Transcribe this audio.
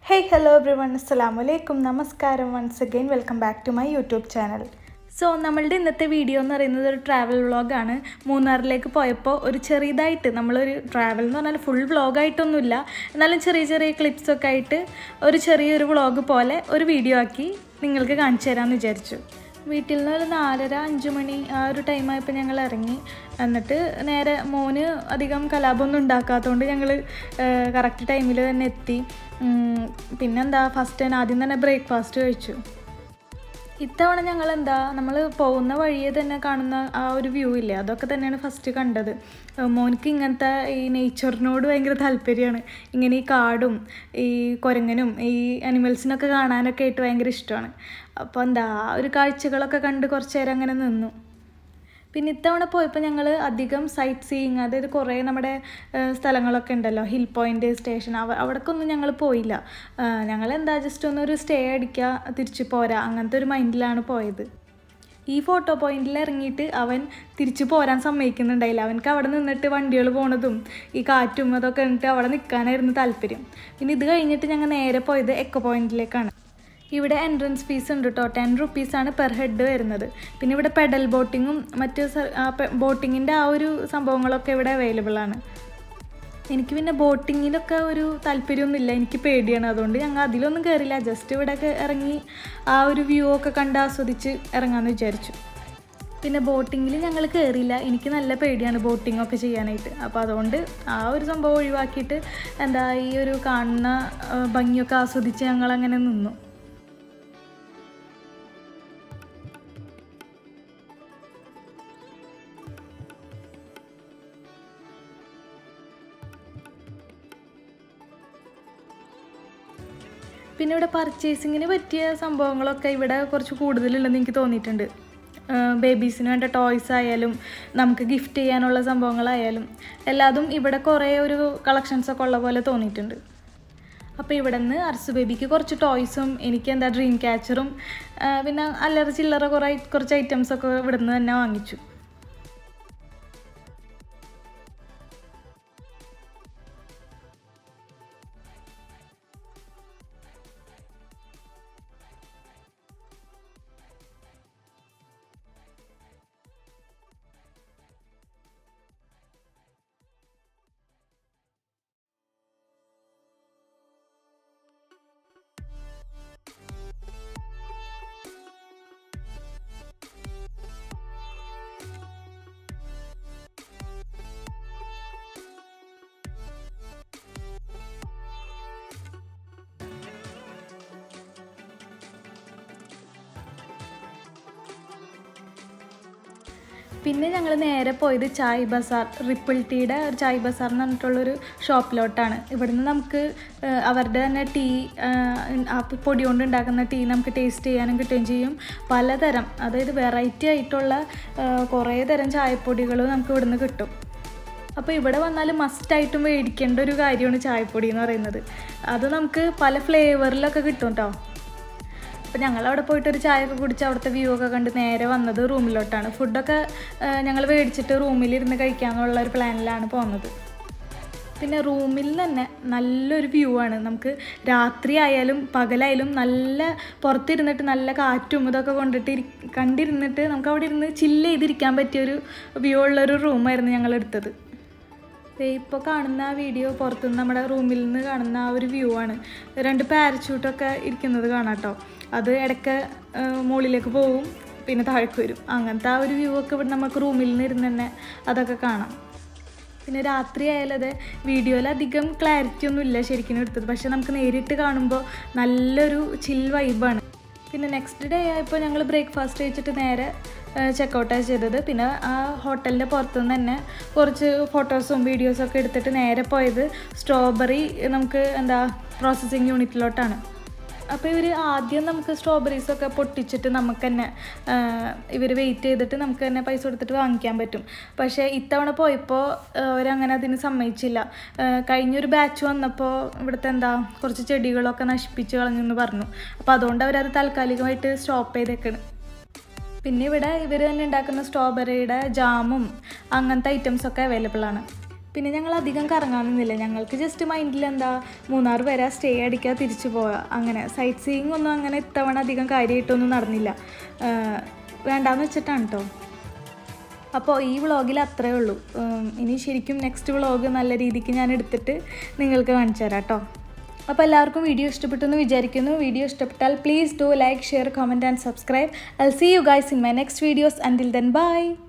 hey hello every one അസ്സലാമു അലൈക്കും നമസ്കാരം once again welcome back to my YouTube channel so നമ്മളുടെ ഇന്നത്തെ വീഡിയോ എന്ന് പറയുന്നത് ഒരു ട്രാവൽ വ്ളോഗാണ് മൂന്നാറിലേക്ക് പോയപ്പോൾ ഒരു ചെറിയതായിട്ട് നമ്മളൊരു ട്രാവൽ എന്ന് പറഞ്ഞാൽ ഫുൾ വ്ളോഗായിട്ടൊന്നുമില്ല എന്നാലും ചെറിയ ചെറിയ ക്ലിപ്സൊക്കെ ആയിട്ട് ഒരു ചെറിയൊരു വ്ളോഗ് പോലെ ഒരു വീഡിയോ ആക്കി നിങ്ങൾക്ക് കാണിച്ചു തരാമെന്ന് വിചാരിച്ചു വീട്ടിൽ നിന്ന് ഒരു നാലര അഞ്ച് മണി ആ ഒരു ടൈമായപ്പോൾ ഞങ്ങൾ ഇറങ്ങി എന്നിട്ട് നേരെ മോന് അധികം കലാപമൊന്നും ഉണ്ടാക്കാത്തതുകൊണ്ട് ഞങ്ങൾ കറക്റ്റ് ടൈമിൽ തന്നെ എത്തി ഉം, പിന്നെന്താ ഫസ്റ്റ് തന്നെ ആദ്യം തന്നെ ബ്രേക്ക്ഫാസ്റ്റ് കഴിച്ചു ഇത്തവണ ഞങ്ങൾ എന്താ നമ്മൾ പോകുന്ന വഴിയെ തന്നെ കാണുന്ന ആ ഒരു വ്യൂ ഇല്ലേ അതൊക്കെ തന്നെയാണ് ഫസ്റ്റ് കണ്ടത് ഏഹ് മോനിക്ക് ഇങ്ങനത്തെ ഈ നേച്ചറിനോട് ഭയങ്കര താല്പര്യമാണ് ഇങ്ങനെ ഈ കാടും ഈ കുരങ്ങനും ഈ അനിമൽസിനൊക്കെ കാണാനൊക്കെ ആയിട്ട് ഭയങ്കര ഇഷ്ടമാണ് അപ്പോൾ എന്താ ആ ഒരു കാഴ്ചകളൊക്കെ കണ്ട് കുറച്ച് നേരം അങ്ങനെ നിന്നു പിന്നെ ഇത്തവണ പോയപ്പോൾ ഞങ്ങൾ അധികം സൈറ്റ് സീയിങ് അതായത് കുറേ നമ്മുടെ ഏഹ്, സ്ഥലങ്ങളൊക്കെ ഉണ്ടല്ലോ ഹിൽ പോയിൻ്റ് സ്റ്റേഷൻ അവ അവിടേക്കൊന്നും ഞങ്ങൾ പോയില്ല ഞങ്ങൾ എന്താ ജസ്റ്റ് ഒന്ന് ഒരു സ്റ്റേ അടിക്കുക തിരിച്ച് പോരാ അങ്ങനത്തെ ഒരു മൈൻഡിലാണ് പോയത് ഈ ഫോട്ടോ പോയിന്റിൽ ഇറങ്ങിയിട്ട് അവൻ തിരിച്ചു പോരാൻ സമ്മതിക്കുന്നുണ്ടായില്ല അവനക്ക് അവിടെ നിന്നിട്ട് വണ്ടികൾ പോണതും ഈ കാറ്റും അതൊക്കെ കണ്ടിട്ട് അവിടെ നിൽക്കാനായിരുന്നു താല്പര്യം പിന്നെ ഇത് കഴിഞ്ഞിട്ട് ഞങ്ങൾ നേരെ പോയത് എക്കോ പോയിന്റിലേക്കാണ് ഇവിടെ എൻട്രൻസ് ഫീസ് ഉണ്ട് കേട്ടോ ടെൻ റുപ്പീസാണ് പെർ ഹെഡ് വരുന്നത് പിന്നെ ഇവിടെ പെഡൽ ബോട്ടിങ്ങും മറ്റ് ബോട്ടിങ്ങിൻ്റെ ആ ഒരു സംഭവങ്ങളൊക്കെ ഇവിടെ അവൈലബിൾ ആണ് എനിക്ക് പിന്നെ ബോട്ടിങ്ങിലൊക്കെ ഒരു താല്പര്യമൊന്നുമില്ല എനിക്ക് പേടിയാണ് അതുകൊണ്ട് ഞങ്ങൾ അതിലൊന്നും കയറില്ല ജസ്റ്റ് ഇവിടെയൊക്കെ ഇറങ്ങി ആ ഒരു വ്യൂ ഒക്കെ കണ്ട് ആസ്വദിച്ച് ഇറങ്ങാമെന്ന് വിചാരിച്ചു പിന്നെ ബോട്ടിങ്ങിൽ ഞങ്ങൾ കയറിയില്ല എനിക്ക് നല്ല പേടിയാണ് ബോട്ടിംഗ് ഒക്കെ ചെയ്യാനായിട്ട് അപ്പോൾ അതുകൊണ്ട് ആ ഒരു സംഭവം ഒഴിവാക്കിയിട്ട് എന്താ ഈ ഒരു കാണുന്ന ആ, ഭംഗിയൊക്കെ ആസ്വദിച്ച് ഞങ്ങൾ അങ്ങനെ നിന്നു പിന്നെ ഇവിടെ പർച്ചേസിങ്ങിന് പറ്റിയ സംഭവങ്ങളൊക്കെ ഇവിടെ കുറച്ച് കൂടുതലുണ്ടെന്ന് എനിക്ക് തോന്നിയിട്ടുണ്ട് ബേബീസിന് വേണ്ട ടോയ്സ് ആയാലും നമുക്ക് ഗിഫ്റ്റ് ചെയ്യാനുള്ള സംഭവങ്ങളായാലും എല്ലാതും ഇവിടെ കുറേ ഒരു കളക്ഷൻസ് ഒക്കെ ഉള്ള പോലെ തോന്നിയിട്ടുണ്ട് അപ്പോൾ ഇവിടെ നിന്ന് അർസ് ബേബിക്ക് കുറച്ച് ടോയ്സും എനിക്ക് എന്താ ഡ്രീം ക്യാച്ചറും പിന്നെ അല്ലറ ചില്ലറ കുറേ കുറച്ച് ഐറ്റംസ് ഒക്കെ ഇവിടെ നിന്ന് തന്നെ വാങ്ങിച്ചു പിന്നെ ഞങ്ങൾ നേരെ പോയത് ചായ് ബസാർ റിപ്പിൾ ടീയുടെ ഒരു ചായ് ബസാർ എന്ന് പറഞ്ഞിട്ടുള്ളൊരു ഷോപ്പിലോട്ടാണ് ഇവിടുന്ന് നമുക്ക് ആ, അവരുടെ തന്നെ ടീ ആ, ആ പൊടി കൊണ്ട് ഉണ്ടാക്കുന്ന ടീ നമുക്ക് ടേസ്റ്റ് ചെയ്യാനും കിട്ടുകയും ചെയ്യും പലതരം അതായത് വെറൈറ്റി ആയിട്ടുള്ള ആ, കുറേ തരം ചായപ്പൊടികൾ നമുക്ക് ഇവിടുന്ന് കിട്ടും അപ്പോൾ ഇവിടെ വന്നാൽ മസ്റ്റായിട്ടും മേടിക്കേണ്ട ഒരു കാര്യമാണ് ചായപ്പൊടി എന്ന് പറയുന്നത് അത് നമുക്ക് പല ഫ്ലേവറിലൊക്കെ കിട്ടും കേട്ടോ അപ്പോൾ ഞങ്ങൾ അവിടെ പോയിട്ട് ഒരു ചായ ഒക്കെ കുടിച്ച് അവിടുത്തെ വ്യൂ ഒക്കെ കണ്ട് നേരെ വന്നത് റൂമിലോട്ടാണ് ഫുഡൊക്കെ ഞങ്ങൾ മേടിച്ചിട്ട് റൂമിലിരുന്ന് കഴിക്കാമെന്നുള്ള ഒരു പ്ലാനിലാണ് പോകുന്നത് പിന്നെ റൂമിൽ തന്നെ നല്ലൊരു വ്യൂ ആണ് നമുക്ക് രാത്രി ആയാലും പകലായാലും നല്ല പുറത്തിരുന്നിട്ട് നല്ല കാറ്റും ഇതൊക്കെ കൊണ്ടിട്ട് ഇരി കണ്ടിരുന്നിട്ട് നമുക്ക് അവിടെ ഇരുന്ന് ചില്ല് ചെയ്തിരിക്കാൻ പറ്റിയൊരു വ്യൂ ഉള്ളൊരു റൂമായിരുന്നു ഞങ്ങൾ എടുത്തത് ഇപ്പോൾ കാണുന്ന ആ വീഡിയോ പുറത്തുനിന്ന് നമ്മുടെ റൂമിൽ നിന്ന് കാണുന്ന ആ ഒരു വ്യൂ ആണ് രണ്ട് പാരച്യൂട്ടൊക്കെ ഇരിക്കുന്നത് കാണാം കേട്ടോ അത് ഇടയ്ക്ക് ആ, മുകളിലേക്ക് പോവും പിന്നെ താഴേക്ക് വരും അങ്ങനത്തെ ആ ഒരു വ്യൂ ഒക്കെ ഇവിടെ നമുക്ക് റൂമിൽ നിന്ന് ഇരുന്ന് തന്നെ അതൊക്കെ കാണാം പിന്നെ രാത്രി ആയാലും അതെ വീഡിയോയിൽ അധികം ക്ലാരിറ്റി ഒന്നും ഇല്ല ശരിക്കും എടുത്തത് പക്ഷെ നമുക്ക് നേരിട്ട് കാണുമ്പോൾ നല്ലൊരു ചിൽ വൈബാണ് പിന്നെ നെക്സ്റ്റ് ഡേ ആയപ്പോൾ ഞങ്ങൾ ബ്രേക്ക്ഫാസ്റ്റ് കഴിച്ചിട്ട് നേരെ ചെക്കൗട്ടാണ് ചെയ്തത് പിന്നെ ആ ഹോട്ടലിൻ്റെ പുറത്തുനിന്ന് തന്നെ കുറച്ച് ഫോട്ടോസും വീഡിയോസും ഒക്കെ എടുത്തിട്ട് നേരെ പോയത് സ്ട്രോബെറി നമുക്ക് എന്താ പ്രോസസ്സിങ് യൂണിറ്റിലോട്ടാണ് അപ്പോൾ ഇവർ ആദ്യം നമുക്ക് സ്ട്രോബെറീസ് ഒക്കെ പൊട്ടിച്ചിട്ട് നമുക്ക് തന്നെ ഇവർ വെയിറ്റ് ചെയ്തിട്ട് നമുക്ക് തന്നെ പൈസ കൊടുത്തിട്ട് വാങ്ങിക്കാൻ പറ്റും പക്ഷേ ഇത്തവണ പോയപ്പോൾ അവരങ്ങനെ അതിന് സമ്മതിച്ചില്ല ആ, കഴിഞ്ഞൊരു ബാച്ച് വന്നപ്പോൾ ഇവിടുത്തെ എന്താ കുറച്ച് ചെടികളൊക്കെ നശിപ്പിച്ച് കളഞ്ഞെന്ന് പറഞ്ഞു അപ്പോൾ അതുകൊണ്ട് അവരത് താൽക്കാലികമായിട്ട് സ്റ്റോപ്പ് ചെയ്തേക്കണ് പിന്നെ ഇവിടെ ഇവർ തന്നെ ഉണ്ടാക്കുന്ന സ്ട്രോബെറിയുടെ ജാമും അങ്ങനത്തെ ഐറ്റംസൊക്കെ അവൈലബിൾ ആണ് പിന്നെ ഞങ്ങൾ അധികം കറങ്ങാനൊന്നുമില്ല ഞങ്ങൾക്ക് ജസ്റ്റ് മൈൻഡിൽ എന്താ മൂന്നാർ വരാ സ്റ്റേ അടിക്കുക തിരിച്ചു പോവുക അങ്ങനെ സൈറ്റ് സീയിങ് ഒന്നും അങ്ങനെ ഇത്തവണ അധികം കാര്യമായിട്ടൊന്നും നടന്നില്ല ആ, വേണ്ടാന്ന് വെച്ചിട്ടാണ് കേട്ടോ അപ്പോൾ ഈ വ്ളോഗിൽ അത്രേ ഉള്ളൂ ഉം, ഇനി ശരിക്കും നെക്സ്റ്റ് വ്ളോഗ് നല്ല രീതിക്ക് ഞാൻ എടുത്തിട്ട് നിങ്ങൾക്ക് കാണിച്ചു തരാം കേട്ടോ അപ്പോൾ എല്ലാവർക്കും വീഡിയോ ഇഷ്ടപ്പെട്ടു എന്ന് വിചാരിക്കുന്നു വീഡിയോ ഇഷ്ടപ്പെട്ടാൽ please do like share comment and subscribe I see you guys in my next videos until then by